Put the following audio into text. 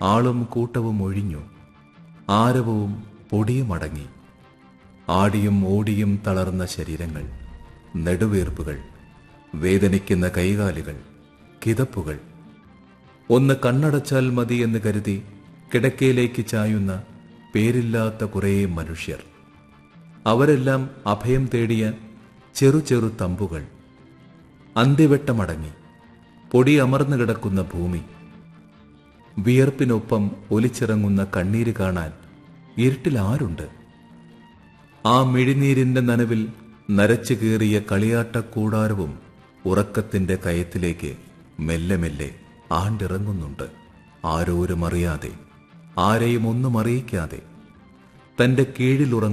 ആളും കൂട്ടവും ഒഴിഞ്ഞു ആരവവും പൊടിയും അടങ്ങി ആടിയും ഓടിയും തളർന്ന ശരീരങ്ങൾ നെടുവീർപ്പുകൾ വേദനിക്കുന്ന കൈകാലുകൾ കിതപ്പുകൾ ഒന്ന് കണ്ണടച്ചാൽ മതി എന്ന് കരുതി കിടക്കയിലേക്ക് ചായുന്ന പേരില്ലാത്ത കുറേ മനുഷ്യർ അവരെല്ലാം അഭയം തേടിയ ചെറു ചെറു തമ്പുകൾ അന്ത്യവെട്ടമടങ്ങി പൊടി അമർന്നു കിടക്കുന്ന ഭൂമി വിയർപ്പിനൊപ്പം ഒലിച്ചിറങ്ങുന്ന കണ്ണീര് കാണാൻ ഇരുട്ടിൽ ആരുണ്ട് ആ മിഴിനീരിന്റെ നനവിൽ നരച്ചു കീറിയ കളിയാട്ടക്കൂടാരവും ഉറക്കത്തിന്റെ കയത്തിലേക്ക് മെല്ലെ മെല്ലെ ആണ്ടിറങ്ങുന്നുണ്ട് ആരോരും അറിയാതെ ആരെയും ഒന്നും അറിയിക്കാതെ തന്റെ കീഴിലുറങ്ങുന്ന